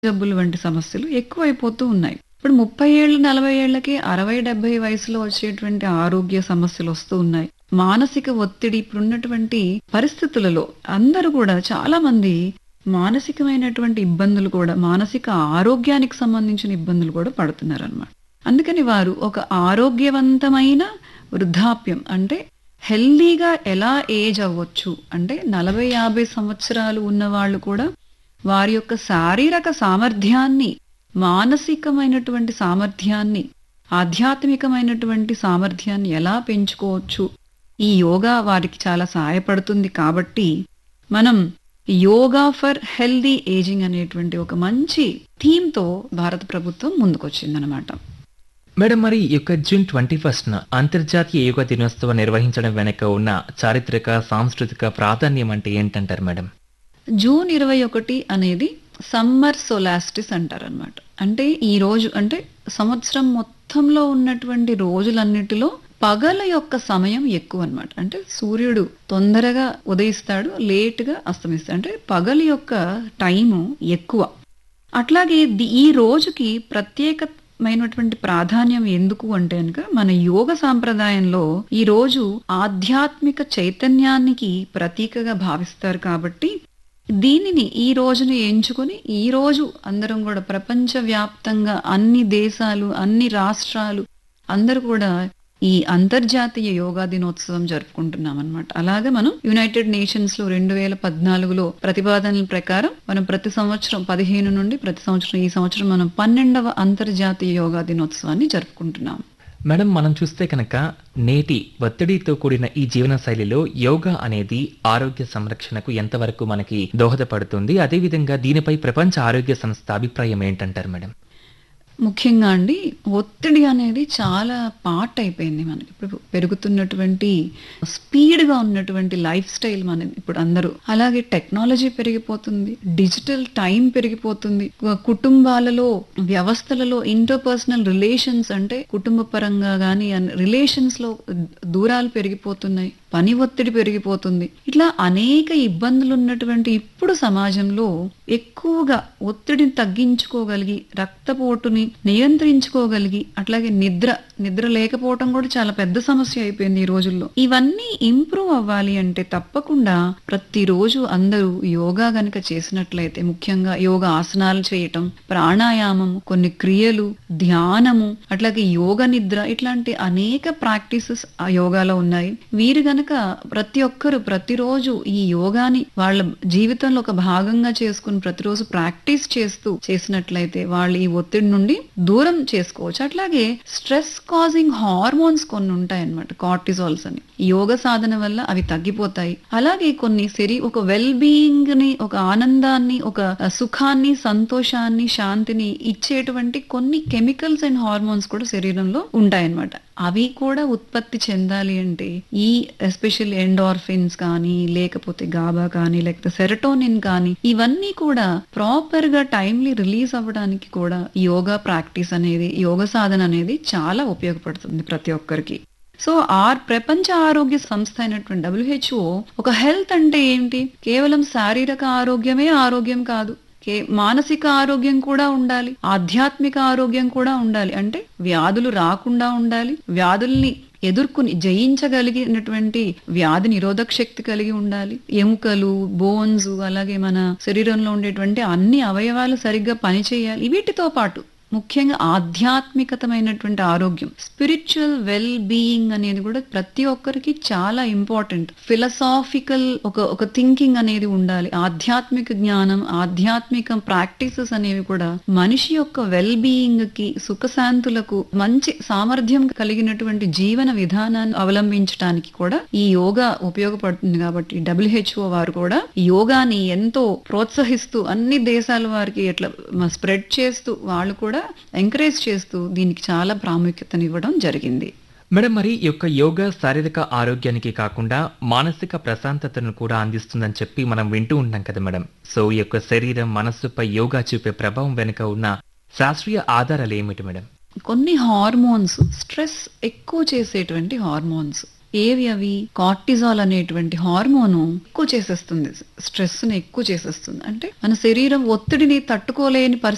జబ్బులు వంటి సమస్యలు ఎక్కువైపోతూ ఉన్నాయి ఇప్పుడు ముప్పై ఏళ్ళు నలభై ఏళ్లకి అరవై డెబ్బై వయసులో వచ్చేటువంటి ఆరోగ్య సమస్యలు వస్తూ ఉన్నాయి మానసిక ఒత్తిడి ఇప్పుడున్నటువంటి పరిస్థితులలో అందరూ కూడా చాలా మంది మానసికమైనటువంటి ఇబ్బందులు కూడా మానసిక ఆరోగ్యానికి సంబంధించిన ఇబ్బందులు కూడా పడుతున్నారు అనమాట అందుకని వారు ఒక ఆరోగ్యవంతమైన వృద్ధాప్యం అంటే హెల్దీగా ఎలా ఏజ్ అవ్వచ్చు అంటే నలభై యాభై సంవత్సరాలు ఉన్న వాళ్ళు కూడా వారి యొక్క శారీరక సామర్థ్యాన్ని మానసికమైనటువంటి సామర్థ్యాన్ని ఆధ్యాత్మికమైనటువంటి సామర్థ్యాన్ని ఎలా పెంచుకోవచ్చు ఈ యోగా వారికి చాలా సహాయపడుతుంది కాబట్టి మనం యోగా ఫర్ హెల్దీ ఏజింగ్ అనేటువంటి ఒక మంచి థీమ్ తో భారత ప్రభుత్వం ముందుకొచ్చిందనమాట మేడం మరి ఈ యొక్క జూన్ ట్వంటీ ఫస్ట్ అంతర్జాతీయ యోగా దినోత్సవం నిర్వహించడం వెనక ఉన్న చారిత్రక సాంస్కృతిక ప్రాధాన్యం అంటే ఏంటంటారు మేడం జూన్ ఇరవై ఒకటి అనేది సమ్మర్ సోలాస్టిస్ అంటారనమాట అంటే ఈ రోజు అంటే సంవత్సరం మొత్తంలో ఉన్నటువంటి రోజులన్నిటిలో పగల యొక్క సమయం ఎక్కువ అన్నమాట అంటే సూర్యుడు తొందరగా ఉదయిస్తాడు లేటుగా అస్తమిస్తాడు అంటే పగలు యొక్క టైము ఎక్కువ అట్లాగే ది- ఈ రోజుకి ప్రత్యేకమైనటువంటి ప్రాధాన్యం ఎందుకు అంటే కనుక మన యోగ సాంప్రదాయంలో ఈ రోజు ఆధ్యాత్మిక చైతన్యానికి ప్రతీకగా భావిస్తారు కాబట్టి దీనిని ఈ రోజుని ఎంచుకొని ఈ రోజు అందరం కూడా ప్రపంచ వ్యాప్తంగా అన్ని దేశాలు అన్ని రాష్ట్రాలు అందరూ కూడా ఈ అంతర్జాతీయ యోగా దినోత్సవం జరుపుకుంటున్నాం అనమాట అలాగే మనం యునైటెడ్ నేషన్స్ లో రెండు వేల పద్నాలుగులో ప్రతిపాదనల ప్రకారం మనం ప్రతి సంవత్సరం పదిహేను నుండి ప్రతి సంవత్సరం ఈ సంవత్సరం మనం పన్నెండవ అంతర్జాతీయ యోగా దినోత్సవాన్ని జరుపుకుంటున్నాం మేడం మనం చూస్తే కనుక నేటి ఒత్తిడితో కూడిన ఈ జీవన శైలిలో యోగా అనేది ఆరోగ్య సంరక్షణకు ఎంతవరకు మనకి దోహదపడుతుంది అదేవిధంగా దీనిపై ప్రపంచ ఆరోగ్య సంస్థ అభిప్రాయం ఏంటంటారు మేడం ముఖ్యంగా అండి ఒత్తిడి అనేది చాలా పార్ట్ అయిపోయింది మనకి ఇప్పుడు పెరుగుతున్నటువంటి స్పీడ్గా ఉన్నటువంటి లైఫ్ స్టైల్ మనది ఇప్పుడు అందరూ అలాగే టెక్నాలజీ పెరిగిపోతుంది డిజిటల్ టైం పెరిగిపోతుంది కు- కుటుంబాలలో వ్యవస్థలలో ఇంటర్పర్సనల్ రిలేషన్స్ అంటే కుటుంబ పరంగా కానీ రిలేషన్స్ లో దూరాలు పెరిగిపోతున్నాయి పని ఒత్తిడి పెరిగిపోతుంది ఇట్లా అనేక ఇబ్బందులు ఉన్నటువంటి ఇప్పుడు సమాజంలో ఎక్కువగా ఒత్తిడిని తగ్గించుకోగలిగి రక్తపోటుని నియంత్రించుకోగలిగి అట్లాగే నిద్ర నిద్ర లేకపోవటం కూడా చాలా పెద్ద సమస్య అయిపోయింది ఈ రోజుల్లో ఇవన్నీ ఇంప్రూవ్ అవ్వాలి అంటే తప్పకుండా ప్రతిరోజు అందరూ యోగా గనక చేసినట్లయితే ముఖ్యంగా యోగా ఆసనాలు చేయటం ప్రాణాయామం కొన్ని క్రియలు ధ్యానము అట్లాగే యోగ నిద్ర ఇట్లాంటి అనేక ప్రాక్టీసెస్ ఆ యోగాలో ఉన్నాయి వీరు గనక ప్రతి ఒక్కరు ప్రతిరోజు ఈ యోగాని వాళ్ళ జీవితంలో ఒక భాగంగా చేసుకుని ప్రతిరోజు ప్రాక్టీస్ చేస్తూ చేసినట్లయితే వాళ్ళు ఈ ఒత్తిడి నుండి దూరం చేసుకోవచ్చు అట్లాగే స్ట్రెస్ కాజింగ్ హార్మోన్స్ కొన్ని ఉంటాయి అన్నమాట కార్టిజాల్స్ అని ఈ యోగ సాధన వల్ల అవి తగ్గిపోతాయి అలాగే కొన్ని శరీ ఒక వెల్ బీయింగ్ ని ఒక ఆనందాన్ని ఒక సుఖాన్ని సంతోషాన్ని శాంతిని ఇచ్చేటువంటి కొన్ని కెమికల్స్ అండ్ హార్మోన్స్ కూడా శరీరంలో ఉంటాయన్నమాట అవి కూడా ఉత్పత్తి చెందాలి అంటే ఈ ఎస్పెషల్ ఎండార్ఫిన్స్ కానీ లేకపోతే గాబా కానీ లేకపోతే సెరటోనిన్ కానీ ఇవన్నీ కూడా ప్రాపర్ గా టైమ్లీ రిలీజ్ అవ్వడానికి కూడా ఈ యోగా ప్రాక్టీస్ అనేది యోగ సాధన అనేది చాలా ఉపయోగపడుతుంది ప్రతి ఒక్కరికి సో ఆర్ ప్రపంచ ఆరోగ్య సంస్థ అయినటువంటి డబ్ల్యూహెచ్ఓ ఒక హెల్త్ అంటే ఏంటి కేవలం శారీరక ఆరోగ్యమే ఆరోగ్యం కాదు కే మానసిక ఆరోగ్యం కూడా ఉండాలి ఆధ్యాత్మిక ఆరోగ్యం కూడా ఉండాలి అంటే వ్యాధులు రాకుండా ఉండాలి వ్యాధుల్ని ఎదుర్కొని జయించగలిగినటువంటి వ్యాధి నిరోధక శక్తి కలిగి ఉండాలి ఎముకలు బోన్స్ అలాగే మన శరీరంలో ఉండేటువంటి అన్ని అవయవాలు సరిగ్గా పనిచేయాలి వీటితో పాటు ముఖ్యంగా ఆధ్యాత్మికతమైనటువంటి ఆరోగ్యం స్పిరిచువల్ వెల్ బీయింగ్ అనేది కూడా ప్రతి ఒక్కరికి చాలా ఇంపార్టెంట్ ఫిలసాఫికల్ ఒక ఒక థింకింగ్ అనేది ఉండాలి ఆధ్యాత్మిక జ్ఞానం ఆధ్యాత్మిక ప్రాక్టీసెస్ అనేవి కూడా మనిషి యొక్క వెల్ బీయింగ్ కి సుఖశాంతులకు మంచి సామర్థ్యం కలిగినటువంటి జీవన విధానాన్ని అవలంబించడానికి కూడా ఈ యోగా ఉపయోగపడుతుంది కాబట్టి డబ్ల్యూహెచ్ఓ వారు కూడా ఈ యోగాని ఎంతో ప్రోత్సహిస్తూ అన్ని దేశాల వారికి ఎట్లా స్ప్రెడ్ చేస్తూ వాళ్ళు కూడా ఎంకరేజ్ చేస్తూ దీనికి చాలా ప్రాముఖ్యతనివ్వడం జరిగింది మేడం మరి ఈ యొక్క యోగా శారీరక ఆరోగ్యానికి కాకుండా మానసిక ప్రశాంతతను కూడా అందిస్తుందని చెప్పి మనం వింటూ ఉంటాం కదా మేడం సో ఈ యొక్క శరీరం మనస్సుపై యోగా చూపే ప్రభావం వెనుక ఉన్న శాస్త్రీయ ఆధారాలు ఏమిటి మేడం కొన్ని హార్మోన్స్ స్ట్రెస్ ఎక్కువ చేసేటువంటి హార్మోన్స్ ఏవి అవి కార్టిజాల్ అనేటువంటి హార్మోను ఎక్కువ చేసేస్తుంది స్ట్రెస్ ని ఎక్కువ చేసేస్తుంది అంటే మన శరీరం ఒత్తిడిని తట్టుకోలేని పరిస్థితి